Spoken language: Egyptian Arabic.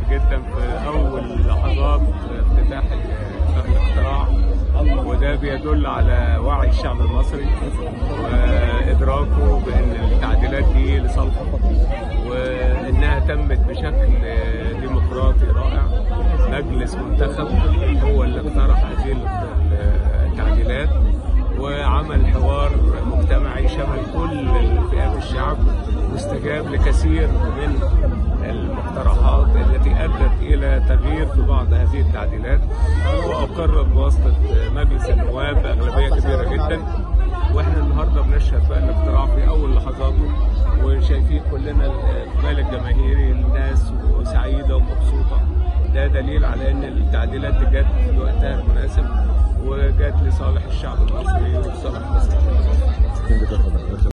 جدا في اول لحظات افتتاح شهر الاختراع وده بيدل على وعي الشعب المصري وادراكه بان التعديلات دي لصالحه وانها تمت بشكل ديمقراطي رائع مجلس منتخب هو اللي اقترح هذه التعديلات وعمل حوار مجتمعي شمل كل فئات الشعب واستجاب لكثير من المقترحات التي ادت الى تغيير في بعض هذه التعديلات واقرت بواسطه مجلس النواب باغلبيه كبيره جدا واحنا النهارده بنشهد بقى الاقتراع في اول لحظاته وشايفين كلنا الاقبال الجماهيري الناس وسعيده ومبسوطه ده دليل على ان التعديلات دي جت في وقتها المناسب وجت لصالح الشعب المصري وصالح مصر